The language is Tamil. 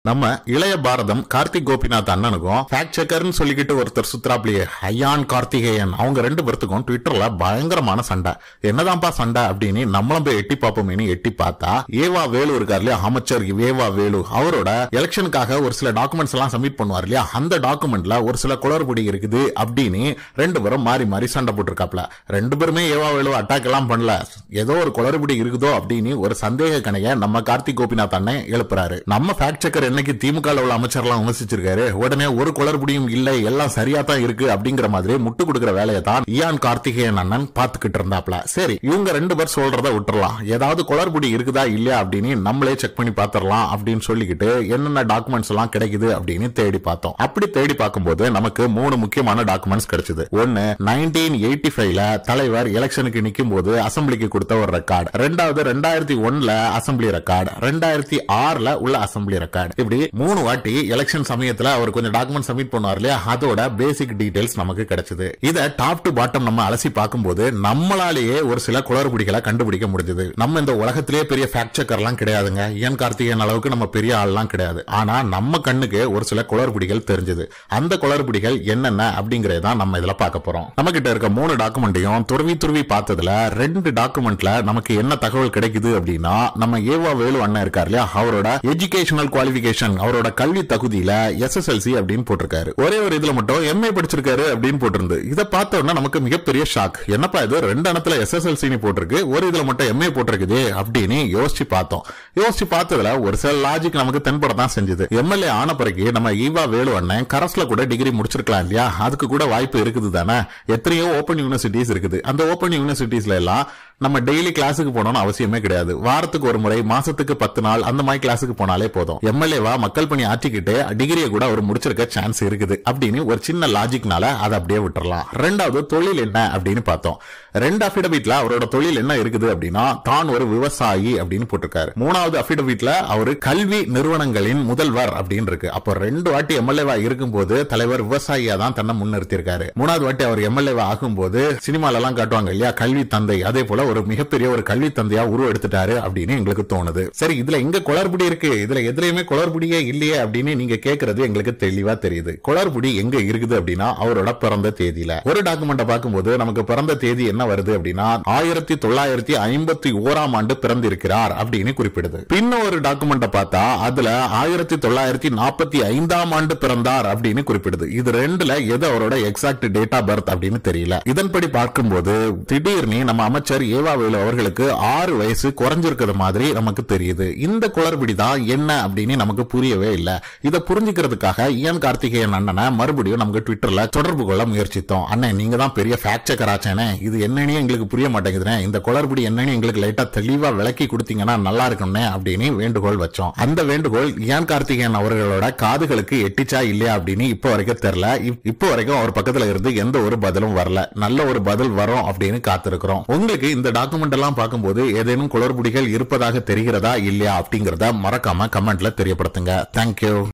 நம்ம இளைய பாரதம் கார்த்திக் கோபிநாத் அண்ணனுக்கும் ஃபேக்ட் செக்கர்னு சொல்லிக்கிட்டு ஒருத்தர் சுத்ராப்லியே ஐயான் கார்த்திகேயன் அவங்க ரெண்டு பேர்த்துக்கும் ட்விட்டர்ல பயங்கரமான சண்டை என்னதான்ப்பா சண்டை அப்படின்னு நம்மளும் போய் எட்டி பார்ப்போமேனு எட்டி பார்த்தா ஏவா வேலு இருக்கார் இல்லையா அமைச்சர் ஏவா வேலு அவரோட எலெக்ஷனுக்காக ஒரு சில டாக்குமெண்ட்ஸ் எல்லாம் சப்மிட் பண்ணுவார் இல்லையா அந்த டாக்குமெண்ட்ல ஒரு சில குளறுபடி இருக்குது அப்படின்னு ரெண்டு பேரும் மாறி மாறி சண்டை போட்டிருக்காப்ல ரெண்டு பேருமே ஏவா வேலு அட்டாக் எல்லாம் பண்ணல ஏதோ ஒரு குளறுபடி இருக்குதோ அப்படின்னு ஒரு சந்தேக கணைய நம்ம கார்த்திக் கோபிநாத் அண்ணன் எழுப்புறாரு நம்ம ஃபேக்ட் செக்கர் என்னைக்கு திமுக உள்ள அமைச்சர்லாம் விமர்சிச்சிருக்காரு உடனே ஒரு குளறுபடியும் இல்லை எல்லாம் சரியா தான் இருக்கு அப்படிங்கிற மாதிரி முட்டு கொடுக்கிற வேலையை தான் இயான் கார்த்திகேயன் அண்ணன் பாத்துக்கிட்டு இருந்தாப்ல சரி இவங்க ரெண்டு பேர் சொல்றத விட்டுறலாம் ஏதாவது குளறுபடி இருக்குதா இல்லையா அப்படின்னு நம்மளே செக் பண்ணி பாத்திரலாம் அப்படின்னு சொல்லிக்கிட்டு என்னென்ன டாக்குமெண்ட்ஸ் எல்லாம் கிடைக்குது அப்படின்னு தேடி பார்த்தோம் அப்படி தேடி பார்க்கும்போது நமக்கு மூணு முக்கியமான டாக்குமெண்ட்ஸ் கிடைச்சது ஒன்னு நைன்டீன் எயிட்டி ஃபைவ்ல தலைவர் எலெக்ஷனுக்கு நிக்கும் போது அசம்பிளிக்கு கொடுத்த ஒரு ரெக்கார்டு ரெண்டாவது ரெண்டாயிரத்தி ஒன்னுல அசம்பிளி ரெக்கார்டு ரெண்டாயிரத்தி ஆறுல உள்ள அசம்பிளி ரெக்கார்டு இப்படி மூணு வாட்டி எலெக்ஷன் சமயத்துல அவர் கொஞ்சம் டாக்குமெண்ட் சப்மிட் பண்ணுவார் இல்லையா அதோட பேசிக் டீடைல்ஸ் நமக்கு கிடைச்சது இத டாப் டு பாட்டம் நம்ம அலசி பார்க்கும்போது நம்மளாலேயே ஒரு சில குளறுபடிகளை கண்டுபிடிக்க முடிஞ்சது நம்ம இந்த உலகத்திலேயே பெரிய ஃபேக்ட் செக்கர்லாம் கிடையாதுங்க ஏன் கார்த்திகேயன் அளவுக்கு நம்ம பெரிய ஆள்லாம் கிடையாது ஆனா நம்ம கண்ணுக்கு ஒரு சில குளறுபடிகள் தெரிஞ்சது அந்த குளறுபடிகள் என்னென்ன அப்படிங்கறத தான் நம்ம இதுல பார்க்க போறோம் நம்ம கிட்ட இருக்க மூணு டாக்குமெண்ட்டையும் துருவி துருவி பார்த்ததுல ரெண்டு டாக்குமெண்ட்ல நமக்கு என்ன தகவல் கிடைக்குது அப்படின்னா நம்ம ஏவா வேலு அண்ணன் இருக்கார் இல்லையா அவரோட எஜுகேஷனல் குவாலிபிகேஷன் அவரோட கல்வி தகுதியில எஸ்எஸ்எல்சி அப்படின்னு போட்டிருக்காரு ஒரே ஒரு இதுல மட்டும் எம்ஏ படிச்சிருக்காரு அப்படின்னு போட்டிருந்து இதை பார்த்த உடனே நமக்கு மிகப்பெரிய ஷாக் என்னப்பா இது ரெண்டு இடத்துல எஸ்எஸ்எல்சி போட்டிருக்கு ஒரு இதுல மட்டும் எம்ஏ போட்டிருக்குது அப்படின்னு யோசிச்சு பார்த்தோம் யோசிச்சு பார்த்ததுல ஒரு சில லாஜிக் நமக்கு தென்பட தான் செஞ்சது எம்எல்ஏ ஆன பிறகு நம்ம ஈவா வேலு அண்ணன் கரஸ்ல கூட டிகிரி முடிச்சிருக்கலாம் இல்லையா அதுக்கு கூட வாய்ப்பு இருக்குது தானே எத்தனையோ ஓப்பன் யூனிவர்சிட்டிஸ் இருக்குது அந்த ஓப்பன் யூனிவர்சிட்டிஸ்ல எல்லாம் நம்ம டெய்லி கிளாஸுக்கு போனோம்னு அவசியமே கிடையாது வாரத்துக்கு ஒரு முறை மாசத்துக்கு பத்து நாள் அந்த மாதிரி கிளாஸுக்கு போனாலே போதும் எம்எல்ஏவா மக்கள் பணி ஆற்றிக்கிட்டு டிகிரியை கூட அவர் முடிச்சிருக்க சான்ஸ் இருக்குது அப்படின்னு ஒரு சின்ன லாஜிக்னால அதை அப்படியே விட்டுறலாம் ரெண்டாவது தொழில் என்ன அப்படின்னு பார்த்தோம் ரெண்டு அபிடவிட்ல அவரோட தொழில் என்ன இருக்குது அப்படின்னா தான் ஒரு விவசாயி அப்படின்னு போட்டிருக்காரு மூணாவது அபிடவிட்ல அவரு கல்வி நிறுவனங்களின் முதல்வர் அப்படின்னு இருக்கு அப்போ ரெண்டு வாட்டி எம்எல்ஏவா இருக்கும்போது தலைவர் விவசாயியா தான் தன்னை முன்னிறுத்தியிருக்காரு மூணாவது வாட்டி அவர் எம்எல்ஏவா ஆகும்போது சினிமால எல்லாம் காட்டுவாங்க இல்லையா கல்வி தந்தை அதே போல ஒரு மிகப்பெரிய ஒரு கல்வி தந்தையா உருவ எடுத்துட்டாரு அப்படின்னு எங்களுக்கு தோணுது சரி இதுல எங்க குளறுபடி இருக்கு இதுல எதுலயுமே குளறுபடியே இல்லையே அப்படின்னு நீங்க கேக்குறது எங்களுக்கு தெளிவா தெரியுது குளறுபடி எங்க இருக்குது அப்படின்னா அவரோட பிறந்த தேதியில ஒரு டாக்குமெண்ட பார்க்கும்போது நமக்கு பிறந்த தேதி என்ன வருது அப்படின்னா ஆயிரத்தி தொள்ளாயிரத்தி ஐம்பத்தி ஓராம் ஆண்டு பிறந்திருக்கிறார் அப்படின்னு குறிப்பிடுது பின்ன ஒரு டாக்குமெண்ட பார்த்தா அதுல ஆயிரத்தி தொள்ளாயிரத்தி நாற்பத்தி ஐந்தாம் ஆண்டு பிறந்தார் அப்படின்னு குறிப்பிடுது இது ரெண்டுல எது அவரோட எக்ஸாக்ட் டேட் ஆஃப் பர்த் அப்படின்னு தெரியல இதன்படி பார்க்கும்போது திடீர்னு நம்ம அமைச்சர் ஏவாவேலு அவர்களுக்கு ஆறு வயசு குறைஞ்சிருக்கிற மாதிரி நமக்கு தெரியுது இந்த குளறுபடி தான் என்ன அப்படின்னு நமக்கு புரியவே இல்ல இதை புரிஞ்சுக்கிறதுக்காக இயன் கார்த்திகேயன் அண்ணனை மறுபடியும் நமக்கு ட்விட்டர்ல தொடர்பு கொள்ள முயற்சித்தோம் அண்ணன் நீங்க தான் பெரிய ஃபேக்ட் செக்கர் ஆச்சேனே இது என்னன்னு எங்களுக்கு புரிய மாட்டேங்குதுனே இந்த குளறுபடி என்னன்னு எங்களுக்கு லைட்டா தெளிவா விளக்கி கொடுத்தீங்கன்னா நல்லா இருக்கும்னே அப்படின்னு வேண்டுகோள் வச்சோம் அந்த வேண்டுகோள் இயான் கார்த்திகேயன் அவர்களோட காதுகளுக்கு எட்டிச்சா இல்லையா அப்படின்னு இப்போ வரைக்கும் தெரியல இப்- இப்போ வரைக்கும் அவர் பக்கத்துல இருந்து எந்த ஒரு பதிலும் வரல நல்ல ஒரு பதில் வரும் அப்படின்னு காத்திருக்கிறோம் உங்களுக்கு இந்த டாக்குமெண்ட் எல்லாம் பார்க்கும்போது ஏதேனும் குளறுபடிகள் இருப்பதாக தெரிகிறதா இல்லையா அப்படிங்கறத மறக்காம கமெண்ட்ல தெரியப்படுத்துங்க தேங்க்யூ